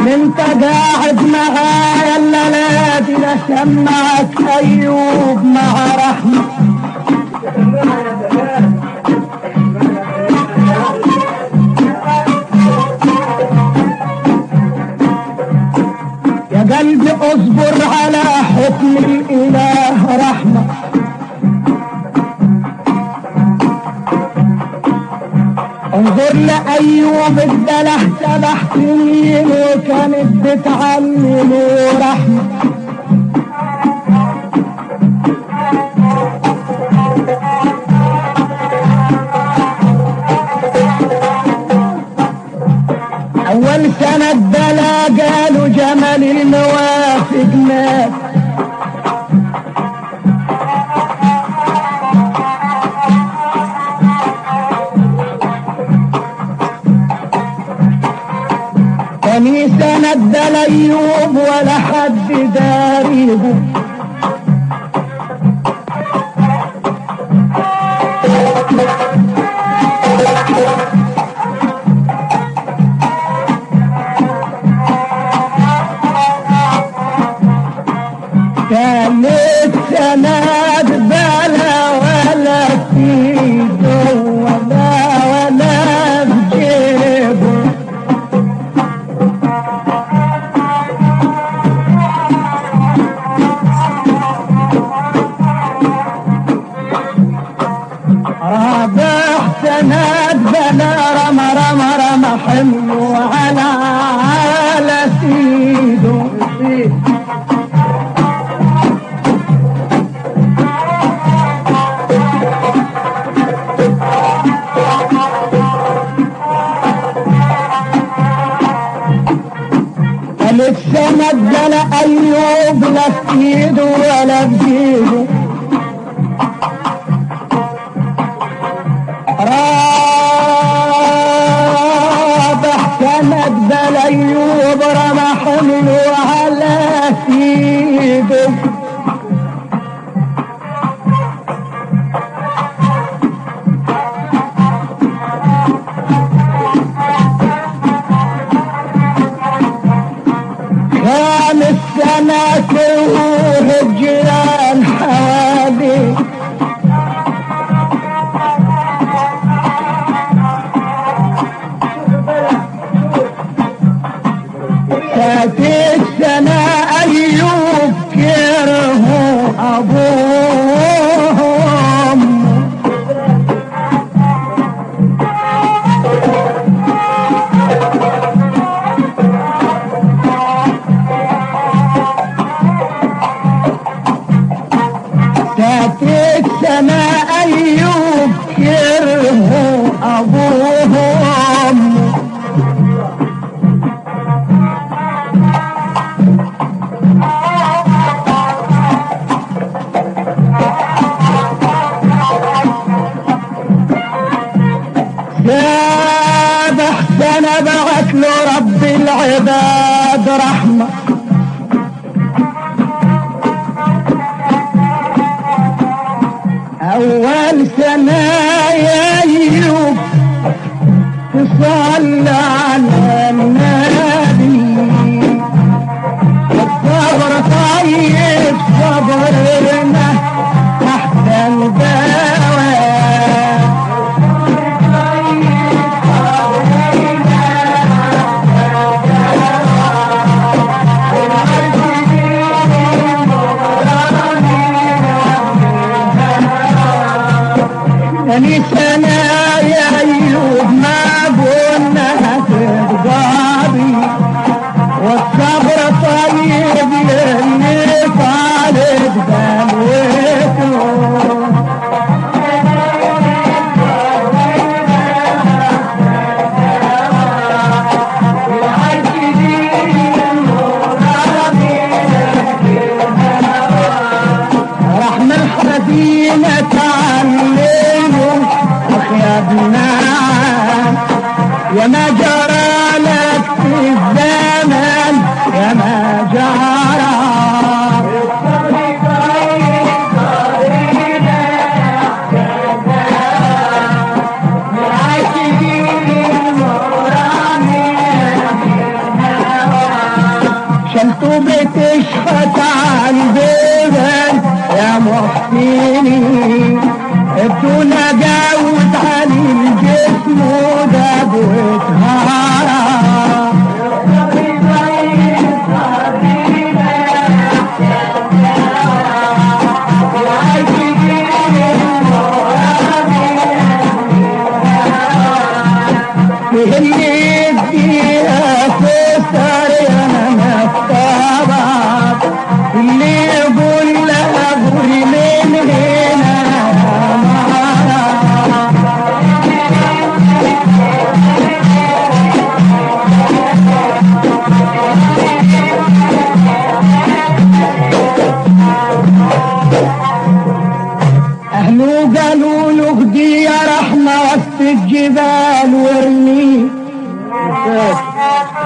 انت قاعد معايا الليلات لا سمعك ايوب مع رحمه يا قلبي اصبر على حكم الاله رحمه انظر لأيوب الدلع سبع سنين وكانت بتعلمه رحمة أول سنة دلا قالوا جمل الموافق مات تاني سنة دلا أيوب ولا حد داريه كانت سنة بلا ولا فيده ولا ولا في جيبه رابح سند بلا رمى رمى رمى حمله على على سيده قالت سند بلا ايوب لا في ايده ولا في جيبه رابح كانت بلا ايوب رمى حمله على سيده خامس سنة الجيران حوالي فاتت سنة أيوب كره أبوهم فاتت سنة أيوب كره أبوهم سابح سنة بعت له رب العباد رحمة أول سنة يا أيوب تصلى على النبي الصبر طيب صبرنا تحت الدواء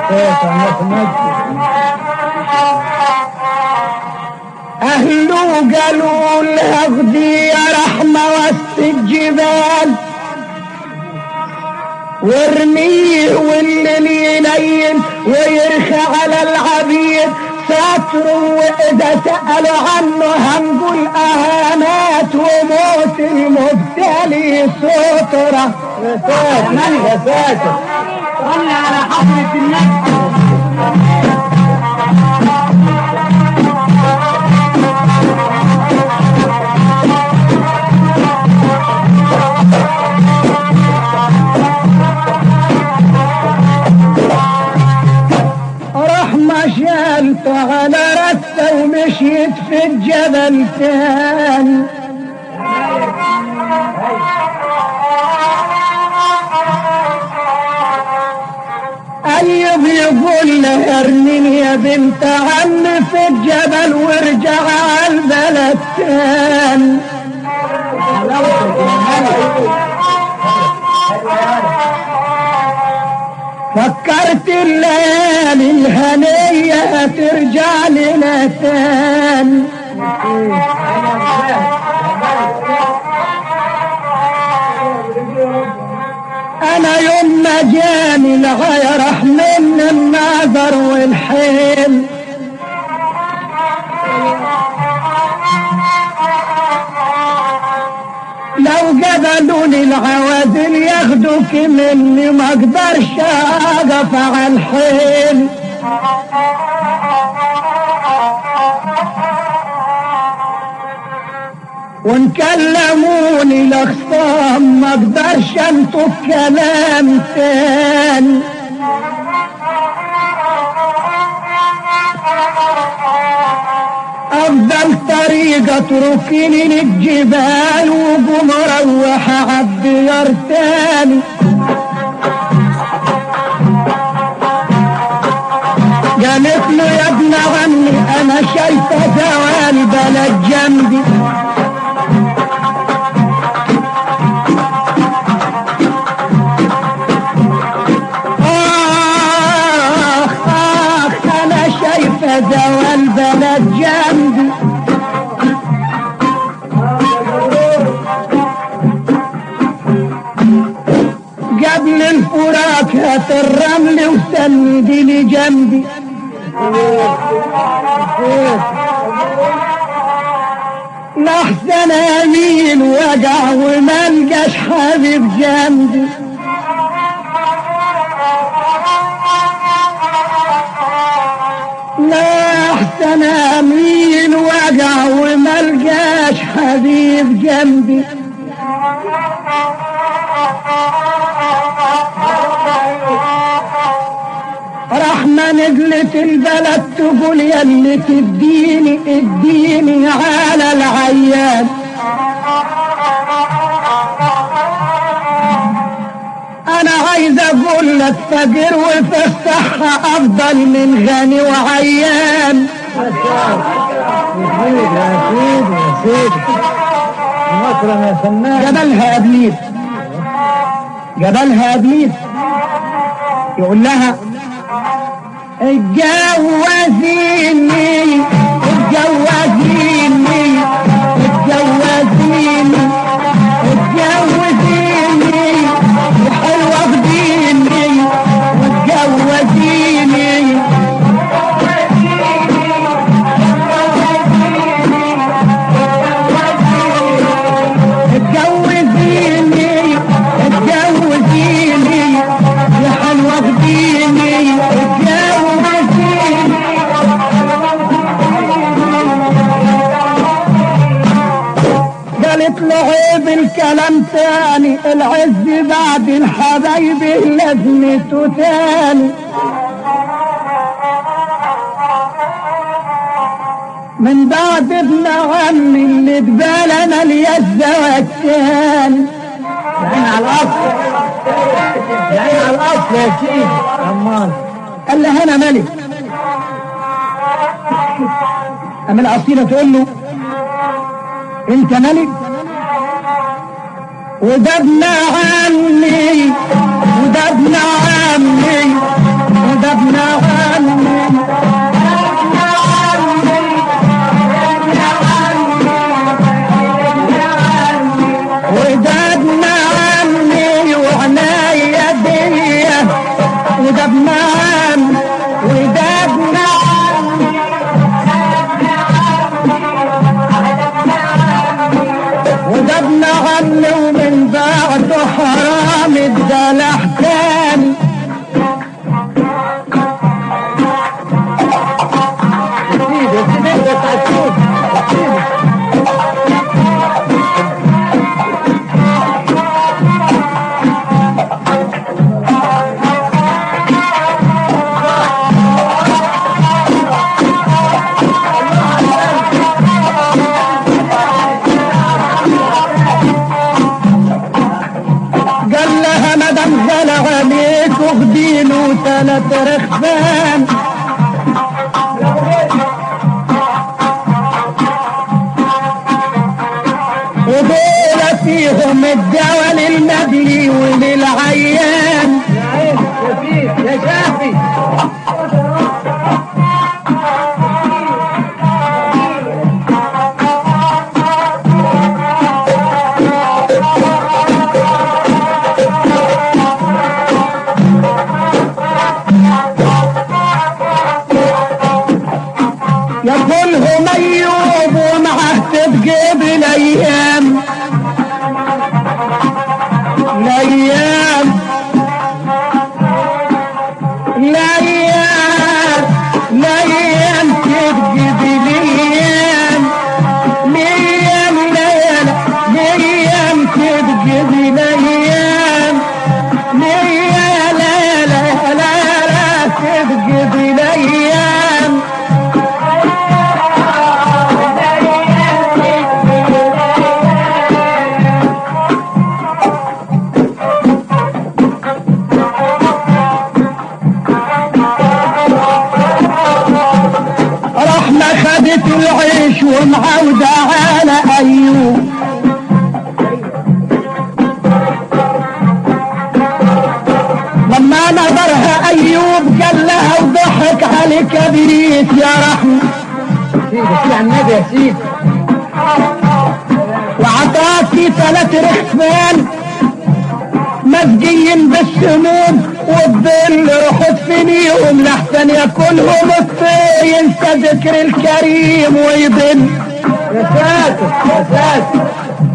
أهله قالوا لها اغدي يا رحمة وسط الجبال وارميه والليل يليل ويرخى على العبيد ساتر واذا سألوا عنه هنقول اهانات وموت المبتلي سترة يا ساتر يا ساتر صلي على حضرة النبي رحمة شالته على رثة ومشيت في الجبل تاني أيوب يقول له ارميني يا بنت عمي في الجبل وارجع على البلد تاني فكرت الليالي الهنية ترجع لنا تاني انا يوم ما جاني الغاية راح من النظر والحيل لو قبلوني العوادل ياخدوك مني ما اقدرش اقف على الحيل وان كلموني الاخصام ما اقدرش انطق كلام تاني افضل طريقة اتركني للجبال وقوم روح عالديار تاني قالت له يا ابن عمي انا شايفه زوال بلد جنبي آخ آخ أنا شايفة زوال بلد جنبي قبل الفراق هات الرمل وسندي لي جنبي لحسن امين وجع وملقاش حبيب جنبي لا احسن امين وجع وملقاش حبيب جنبي رحمة نزلت البلد تقول يا اللي تديني اديني على العيان انا عايز اقول لك فقير وفي الصحة افضل من غني وعيان يا سيدي يا سيدي يا سيدي مكرم يا فنان جبلها ابليس جبلها ابليس يقول لها اتجوزيني اتجوزيني اتجوزيني اتجوزيني وحلوة بديني واتجوزيني اتجوزيني اتجوزيني يا حلوة بديني اتجوزيني قالت له عيب الكلام تاني العز بعد الحبايب لازمته تاني من بعد ابن عمي اللي اتبالى مالية الزواج تاني يعني على الاصل يعني على الاصل يا سيدي امال قال له انا ملك اما الاصيلة تقول له انت ملك وده ابن عمي وده ابن عمي وده ابن عمي وده ابن عمي وعناية دية وده ابن عمي وده ابن عمي وده ابن عمي ومن بعده حرام الدلع تاني سيدي سيدي انت تعسوك سيدي قال لها مدام زلع عليك وخديله تلات رخفان ودول فيهم الدواء للمبلي وللعيان يا عين يا فيك يا شافي يقولهم ايوب ومعه تبقى بالايام الايام الايام الايام تبقى بالايام الايام الايام الايام تبقى بالايام لا لا لا لا لا تبقى بالايام رحمة خدت العيش ومعودة على أيوب لما نظرها أيوب قال لها وضحك عليك بريت يا رحمة سيدي سيدي على النبي يا سيدي وعطاكي ثلاث رخفان مسجين بالسموم والظل رحت فينيهم لحسن ياكلهم الطير ينسى ذكر الكريم ويضل يا ساتر يا ساتر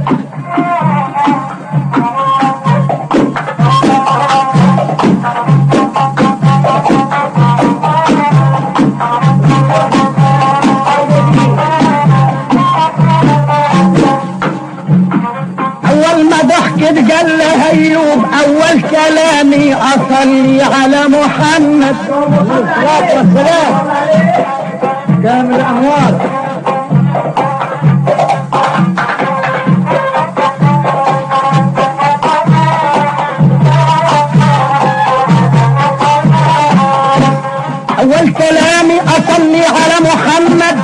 اول ما ضحكت قال لها ايوب اول كلامي اصلي على محمد الصلاة والسلام كامل الأموال اول كلامي اصلي على محمد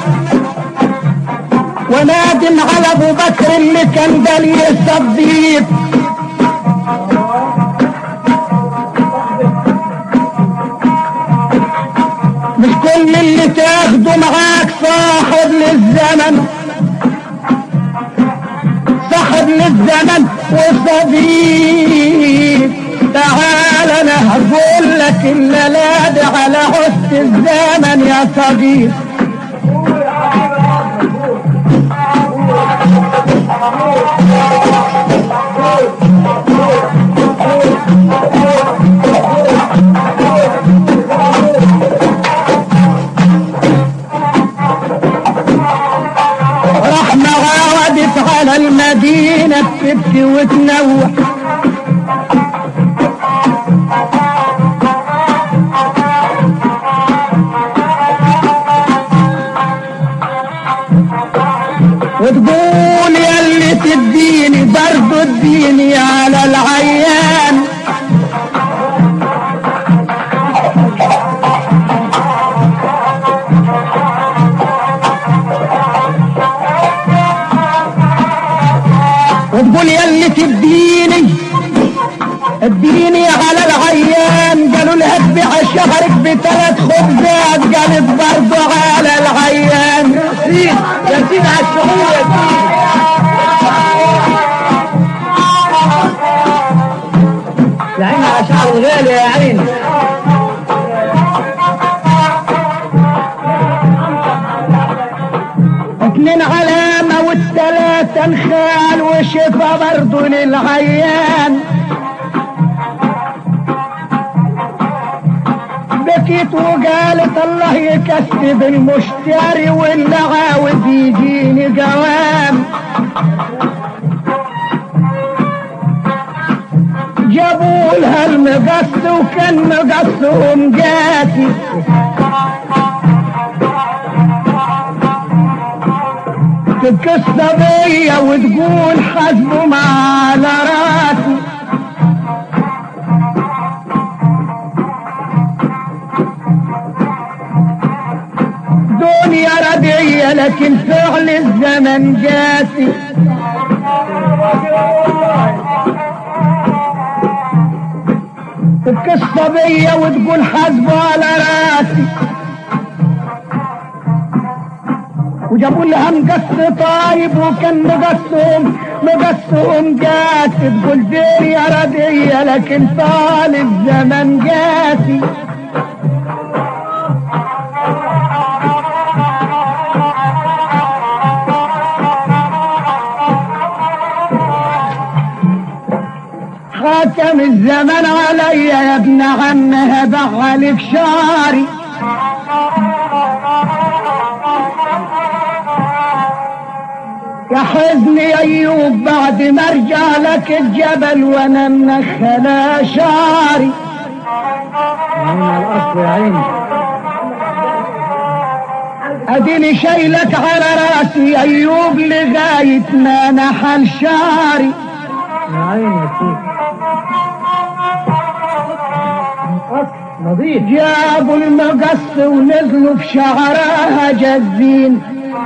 ونادم على ابو بكر اللي كان دليل الصديق مش كل اللي تاخده معاك صاحب للزمن صاحب للزمن وصديق تعال انا هقول لك الليلاد على حسن الزمن يا صديق رحمة غاودت على المدينة بتبكي وتنوح وتقول يا اللي تديني برضو اديني على العيان وتقول يا اللي تديني اديني على العيان قالوا لها ادي بيع شهرك بثلاث خبزات قالت برضو على العيان يا سيدي على الشعور يا سيدي يا عيني على شعر الغالي يا عيني اتنين علامة والتلاتة نخال وشفا برضو للعيان بكيت وقالت الله يكسب المشتري واللي عاوز يجيني جوام جابوا لها المقص وكان مقصهم جاتي تبكي الصبية وتقول حسبه ما على راسي دنيا ردية لكن فعل الزمن جاسي تبكي الصبية وتقول حسبه على راسي وجابوا لها مقص طايب وكان مقصهم مقصهم جاسي تقول زين يا ردية لكن طال الزمن جاسي خاتم الزمن عليا يا ابن عم هبع عليك شعري يا حزن يا ايوب بعد ما ارجع لك الجبل وانا منخلا شعري يا عيني على الاصل يا عيني اديني شايلك على راسي يا ايوب لغايه ما نحل شعري يا عيني يا سيدي اصل نظيف جابوا المقص ونزلوا في شعرها جزين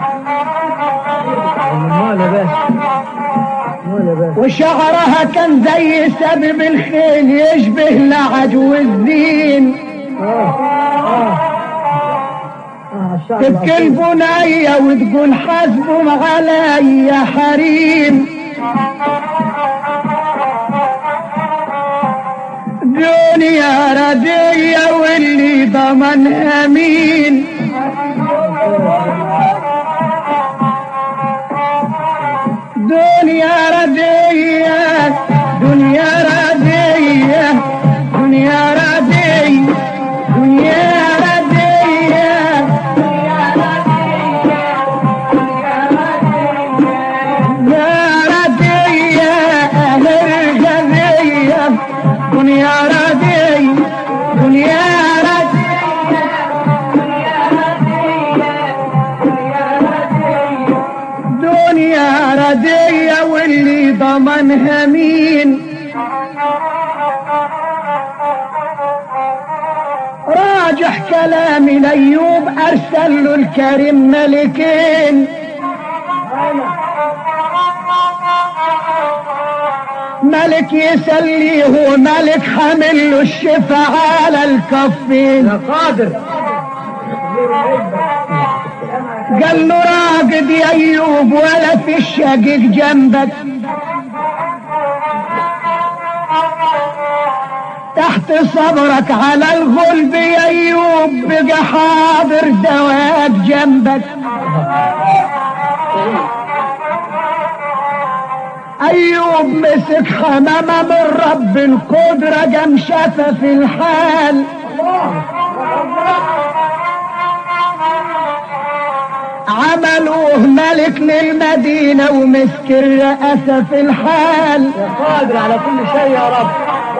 مال يا باشا مال يا باشا وشعرها كان زي سبب الخيل يشبه لعج والزين اه اه اه على الشعر تبكي الأصيل. البنية وتقول حسبهم علي يا حريم دنيا ردية واللي ضمنها مين دنيا ردية دنيا ردية دنيا ردية دنيا ردية يا ردية أهل الجزية دنيا ردية دنيا ردية دنيا ردية واللي ضمنها مين راجح كلام الايوب ارسل له الكريم ملكين ملك يسليه وملك حامل له الشفا على الكفين يا قادر قال له راقد يا ايوب ولا في الشقيق جنبك تحت صبرك على الغلب يا ايوب بقى حاضر دواك جنبك ايوب مسك حمامه من رب القدرة قام شافه في الحال عملوه ملك للمدينة ومسك الرئاسة في الحال يا قادر على كل شيء يا رب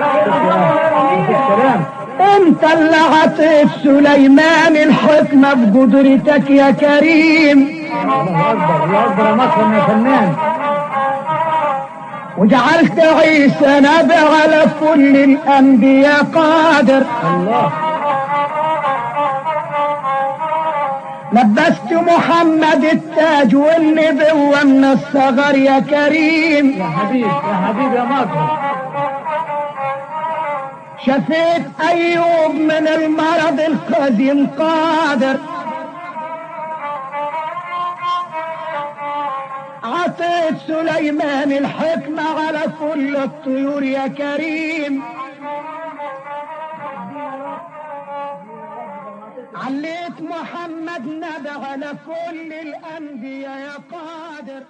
السلام انت اللي عطيت سليمان الحكمة بقدرتك يا كريم الله اكبر الله اكبر يا مكرم يا فنان وجعلت عيسى نبي على كل الانبياء قادر الله لبست محمد التاج والنبوة من الصغر يا كريم يا حبيب يا حبيب يا مكرم شفيت ايوب من المرض القديم قادر عطيت سليمان الحكمة على كل الطيور يا كريم عليت محمد نبي على كل الأنبياء يا قادر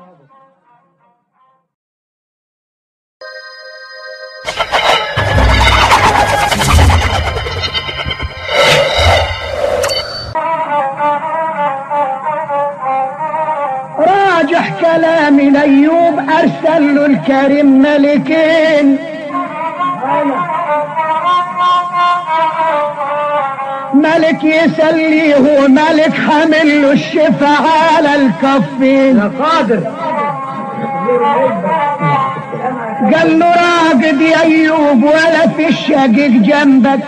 راجح كلام ايوب ارسل له الكريم ملكين ملك يسليه وملك حامل له الشفا على الكفين يا قادر قال له راقد يا ايوب ولا في الشقيق جنبك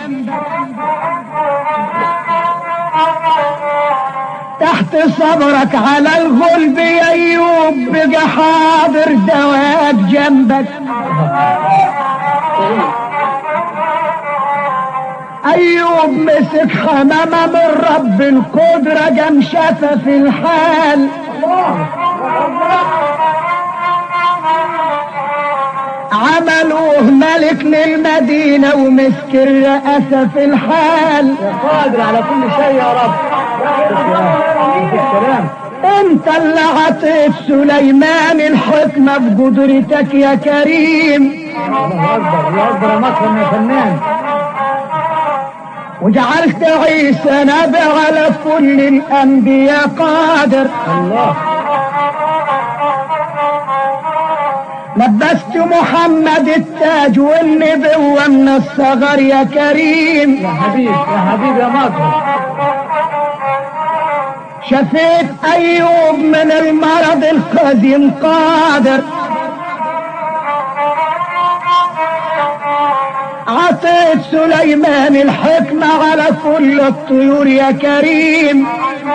تحت صبرك على الغلب يا ايوب بقى حاضر دواك جنبك ايوب مسك حمامه من رب القدرة قام شافه في الحال عملوه ملك للمدينة ومسك الرئاسة في الحال يا قادر على كل شيء يا رب السلام انت اللي عطيت سليمان الحكمة بقدرتك يا كريم الله اكبر الله اكبر يا مكرم يا فنان وجعلت عيسى نبي على كل الانبياء قادر الله لبست محمد التاج والنبوة من الصغر يا كريم يا حبيب يا حبيب يا مكرم شفيت ايوب من المرض القديم قادر عطيت سليمان الحكمة على كل الطيور يا كريم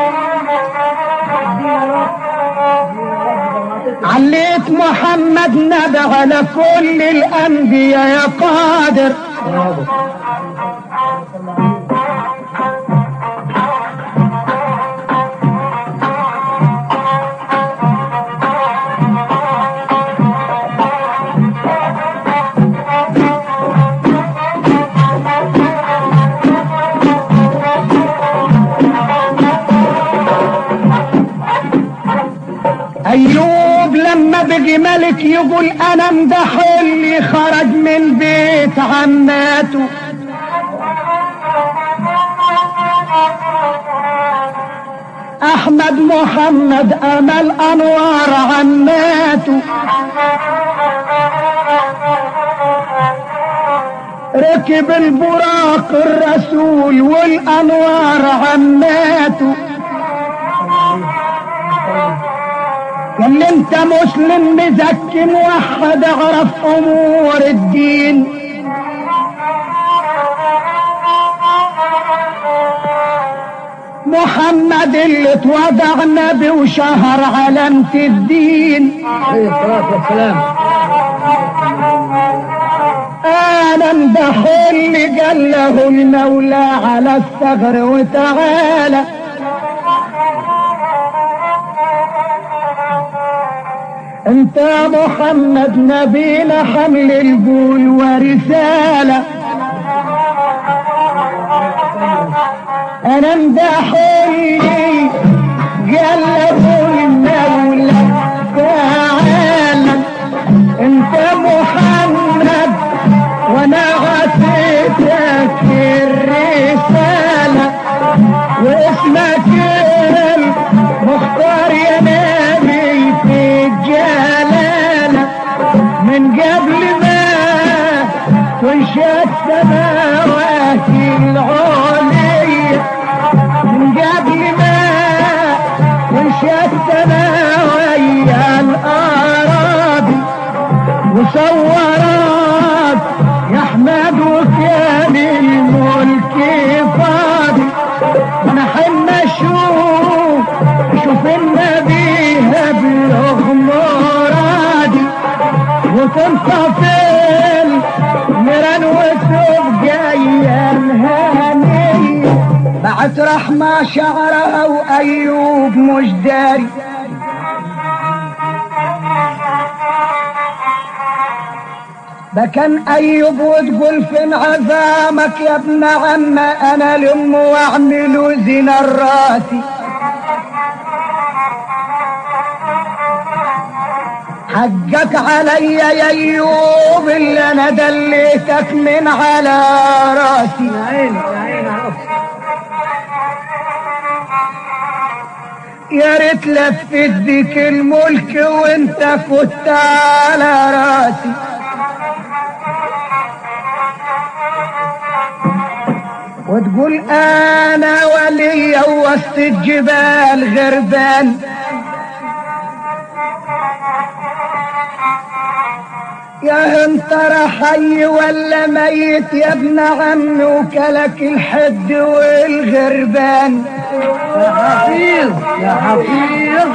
عليت محمد نبي على كل الانبياء يا قادر برافو ايوب لما بقي ملك يقول انا امدح اللي خرج من بيت عماته احمد محمد امل انوار عماته ركب البراق الرسول والانوار عماته قال لي انت مسلم مزكي موحد اعرف امور الدين محمد اللي اتوضع نبي وشهر علامة الدين عليه الصلاة والسلام انا امدح اللي قال له المولى على الثغر وتعالى انت يا محمد نبينا حمل القول ورسالة انا امدح اللي قال له المولى تعالى انت محمد وانا عطيتك الرسالة واسمك المختار يا نبي في الجلالة من قبل ما تنشأ السماوات العليا من قبل ما تنشأ السماوات الأراضي وصورات يا احمد وكان الملك فاضي انا حن اشوف اشوف النبي بلغ مرادي وتنطفي الميران وتبقى مطرح ما شعرها وأيوب مش داري ده كان أيوب وتقول فين عزامك يا ابن عم أنا لم واعملوا زنا الراسي حقك عليا يا ايوب اللي انا دليتك من على راسي يا عيني يا عيني على أختي. يا ريت لفت بيك الملك وانت كنت على راسي وتقول انا ولي وسط الجبال غربان يا انت حي ولا ميت يا ابن عمي وكلك الحد والغربان يا حفيظ يا حفيظ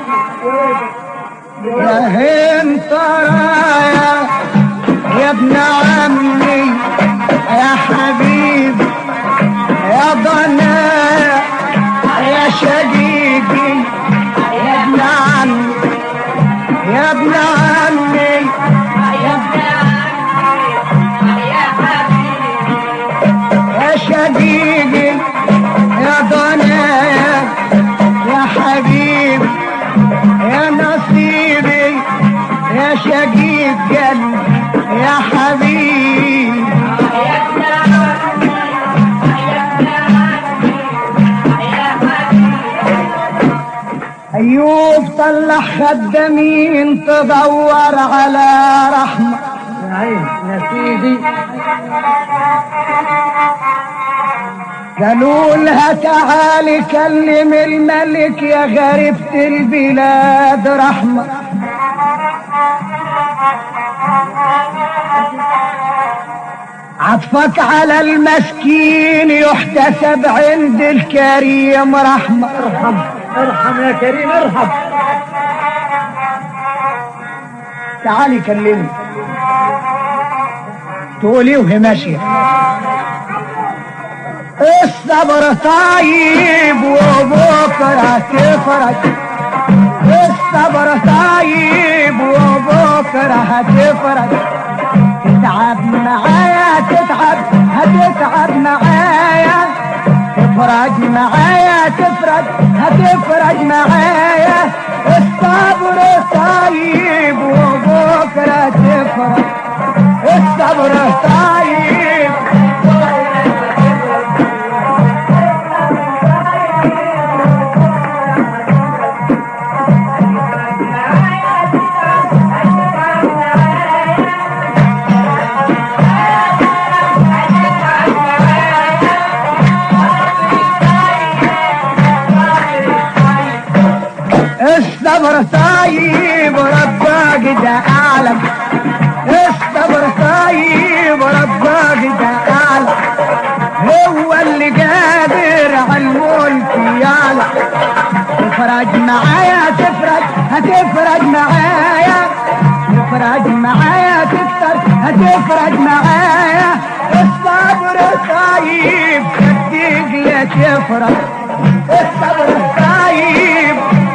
يا انت رايا يا ابن عمي يا حبيبي يا ضنايا يا شقيقي يا ابن عمي يا ابن عمي يا شقيقي يا ضنايا يا حبيبي يا نصيبي يا شقيق قلبي يا حبيبي أيوب طلع خدامين تدور على رحمة يا عيني يا سيدي قالوا لها تعالي كلم الملك يا غريبة البلاد رحمة عطفك على المسكين يحتسب عند الكريم رحمة ارحم ارحم يا كريم ارحم تعالي كلمني تقولي وهي ماشية الصبر طيب وبكرة تفرج الصبر طيب وبكرة هتفرج تتعب معايا تتعب هتتعب معايا تفرج معايا تفرج هتفرج معايا الصبر طيب وبكرة تفرج الصبر طيب الصبر طيب ربك ده اعلم الصبر طيب ربك ده اعلم هو اللي قادر على الملك يعلم تفرج معايا تفرج هتفرج معايا تفرج معايا تفرج هتفرج معايا الصبر طيب صدق لا تفرج الصبر طيب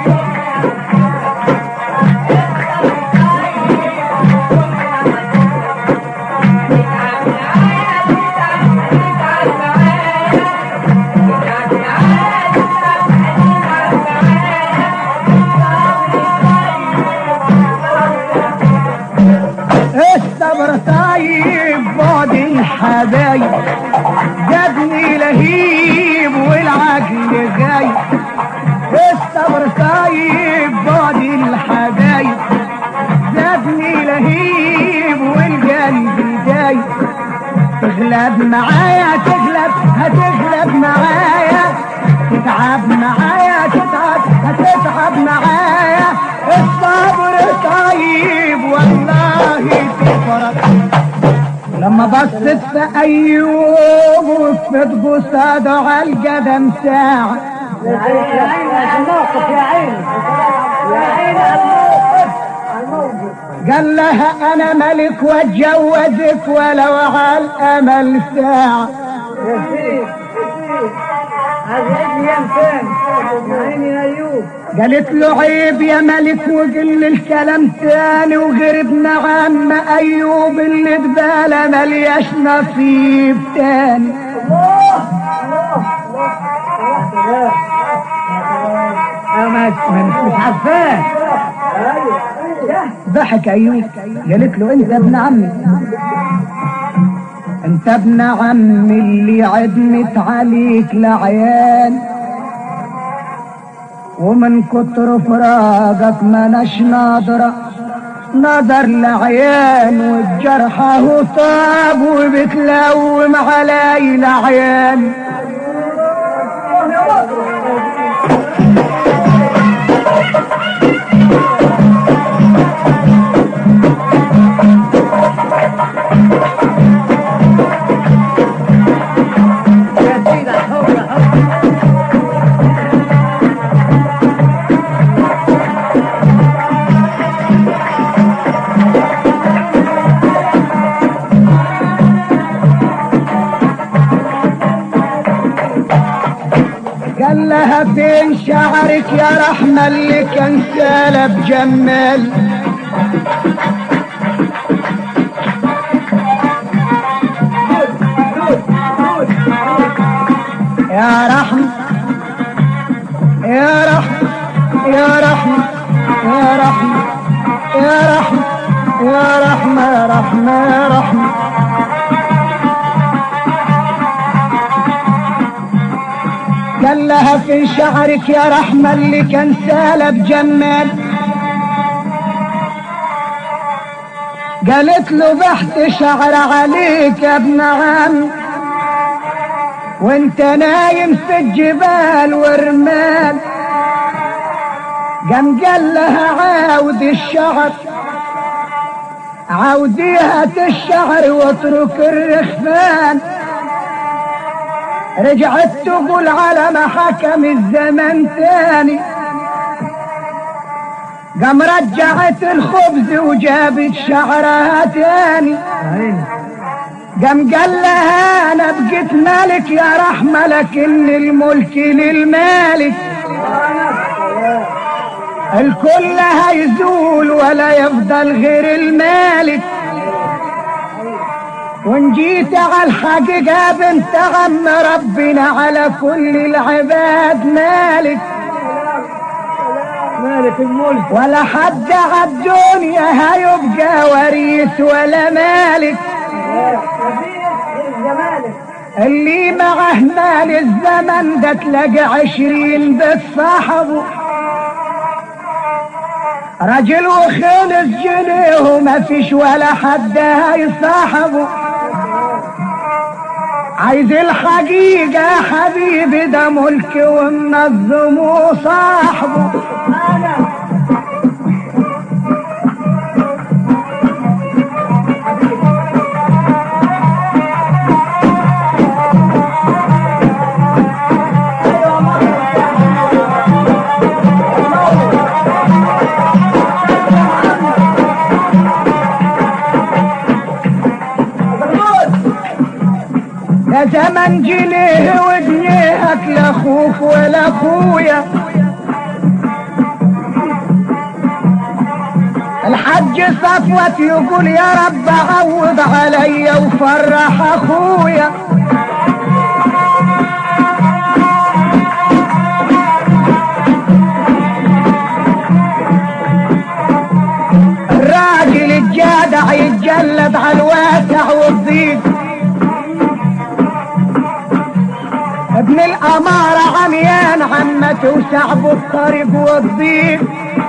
الصبر طيب بعد الحبايب جابني لهيب والعقل غايب الصبر طيب بعد الحبايب جابني لهيب والقلب دايب تغلب معايا تغلب هتغلب معايا تتعب معايا تتعب هتتعب معايا الصبر طيب والله تفرج لما بصت في ايوب وقفت قصاده على القدم ساعه يا عيني يا عيني على الموقف يا عيني يا عيني على الموقف على الموقف قال لها انا ملك واتجوزك ولو على الامل ساعه يا سيدي يا سيدي عايز يعيد لي ايام تاني يا عيني يا ايوب قالت له عيب يا ملك وقل الكلام تاني وغير ابن عم ايوب اللي دبالة ملياش نصيب تاني الله الله الله أنا ما مش مش عارفاه ايوه ايوه ضحك ايوب قالت له انت ابن عمي انت ابن عمي اللي عدمت عليك لعيان ومن كتر فراقك مناش ناظرة نظر لعيان والجرح اهو طاب وبتلوم علي لعيان يا سيدي حب حب قال لها فين شعرك يا رحمة اللي كان سالب جمال يا رحمة يا رحمة يا رحمة يا رحمة يا رحمة يا رحمة يا رحمة يا رحمة قال لها في شعرك يا رحمة اللي كان سالب جمال قالت له بحت شعر عليك يا ابن عم وانت نايم في الجبال ورمال قام قال لها عاود الشعر عاوديها الشعر واترك الرخفان رجعت تقول على ما حكم الزمن تاني قام رجعت الخبز وجابت شعرها تاني عيني قام قال لها انا بقيت ملك يا رحمة لكن الملك للمالك الكل هيزول ولا يفضل غير المالك وان جيت على الحقيقة بنت عم ربنا على كل العباد مالك مالك الملك ولا حد على الدنيا هيبقى وريث ولا مالك جمالك اللي معه مال الزمن ده تلاقي عشرين بيت صاحبه رجل وخمس جنيه وما فيش ولا حد هيصاحبه عايز الحقيقة يا حبيبي ده ملك ومنظم وصاحبه انا ده زمن جنيه وجنيهك لا خوف ولا اخويا الحج صفوت يقول يا رب عوض عليا وفرح اخويا الراجل الجدع يتجلد على الواسع والضيق ابن الأمارة عميان عمته وسعبه الطريق والضيق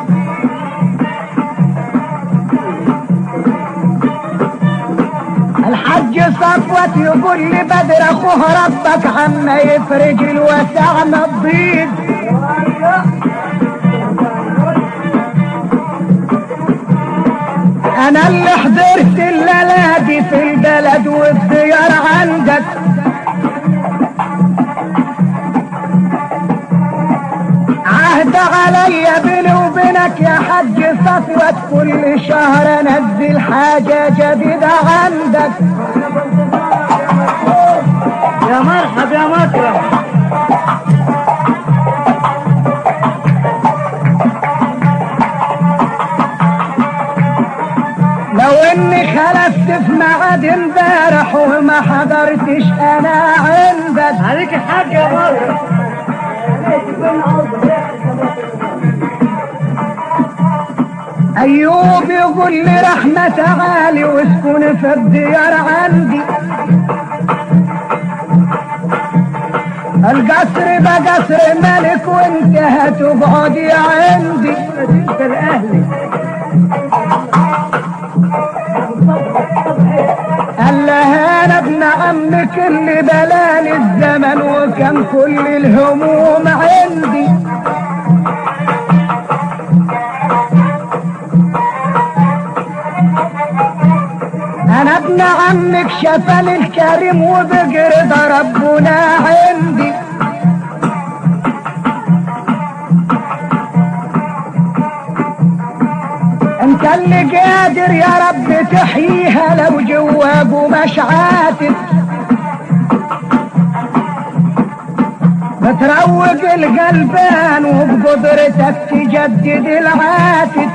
الحج صفوت يقول لي بدر اخوه ربك عما يفرج الوسع ما الضيق انا اللي حضرت الليلة دي في البلد والديار عندك عهد عليا بيني وبينك يا حج صفوت كل شهر انزل حاجة جديدة عندك يا مرحب يا مطرح لو اني خلفت في ميعاد امبارح وما حضرتش انا عندك عليك الحاج يا بابا ايوب يقول لي رحمة تعالي واسكن في الديار عندي القصر بقصر ملك وانت هتقعدي عندي انت الاهلي قال لها انا ابن عمك اللي بلاني الزمن وكان كل الهموم عندي انا ابن عمك شفل الكريم وبقرض ربنا عندي انت اللي قادر يا رب تحييها لو جواب مش عاتب بتروق القلبان وبقدرتك تجدد العاتب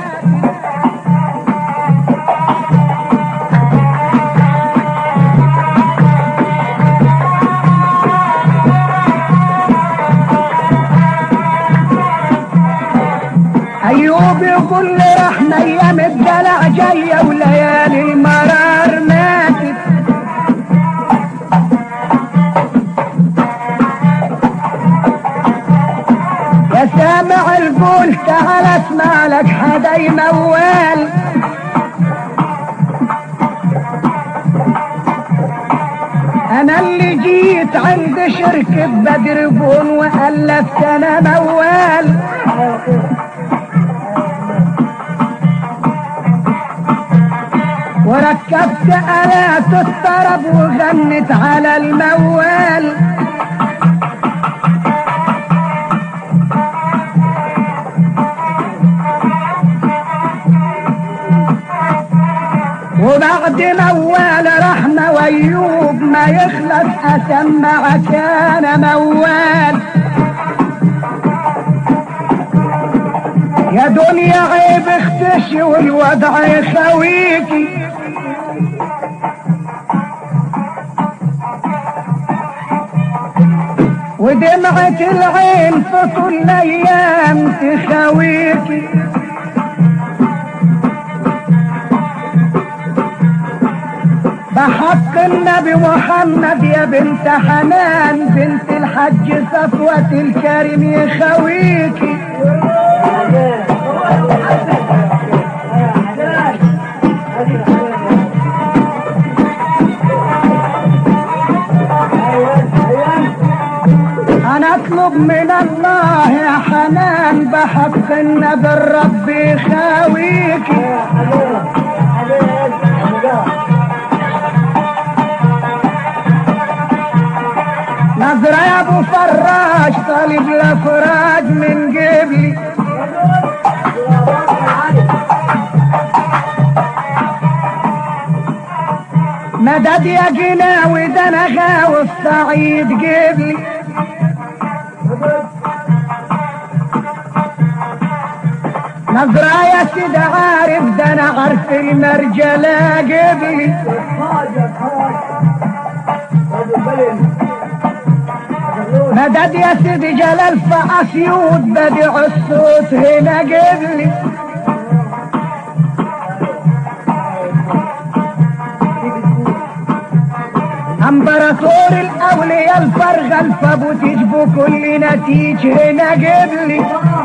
ايوب يقول لي رحنا ايام الدلع جايه وليالي المرار ماتت يا سامع القول تعال اسمع لك حداي موال انا اللي جيت عند شركة بدر بون والفت انا موال وركبت آلات الطرب وغنت على الموال وبعد موال رحمة وأيوب ما يخلص أسمع كان موال يا دنيا عيب اختشي والوضع يخويكي ودمعة العين في كل ايام تخويكي بحق النبي محمد يا بنت حنان بنت الحج صفوة الكريم يخويكي انا اطلب من الله يا حنان بحق النبي الرب يخاويكي نظرة يا ابو فراج طالب الافراج من قبلي مدد يا جناوي ده انا غاوي الصعيد قبلي نظرة يا سيد عارف ده انا عارف المرجلة قبلي مدد يا سيدي جلال في اسيوط بديع الصوت هنا قبلي امبراطور الاولياء الفرغل فابو تجبو كل نتيج هنا قبلي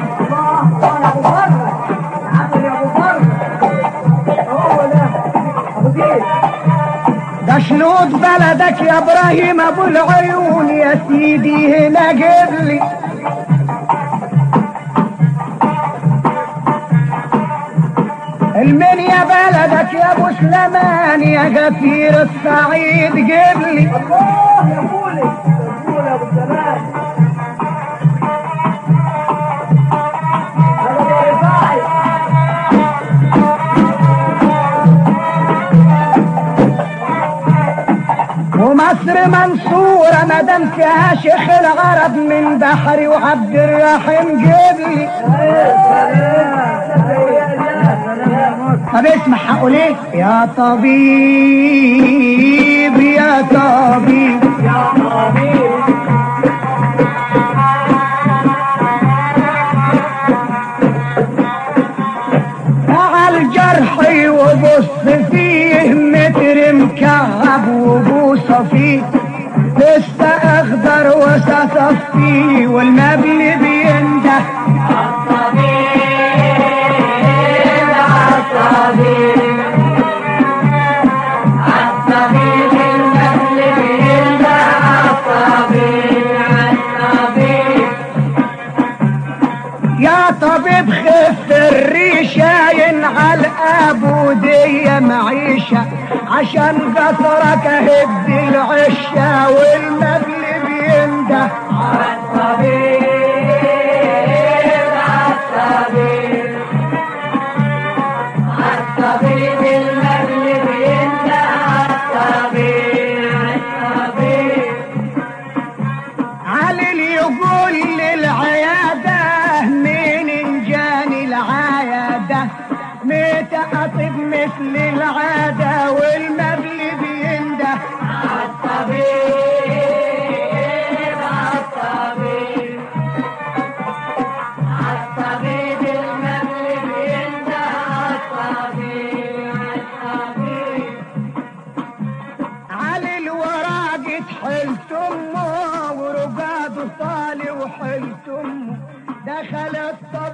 ده شنود بلدك يا ابراهيم ابو العيون يا سيدي هنا قبلي المن يا بلدك يا ابو سليمان يا غفير الصعيد قبلي الله يا بولي يا بولي يا ابو سلام هذا ابو رفاعي وما مصر منصورة مدام فيها شيخ العرب من بحري وعبد الرحيم جبلي طب اسمع هقول ايه يا طبيب يا طبيب على الجرح وبص فيه متر مكعب وبوصة فيه لسه اخضر وستصفيه والمبل بينده يا طبيب خف الريشة ينعل ابو دي معيشة عشان قصرك هد العشة والمبل بينده علي يقول للعيادة مين انجاني العيادة ميت اطب مثل العادة والمبل بينده علي الوراق حلت امه ورقاد طالي وحلت امه دخل الطبيب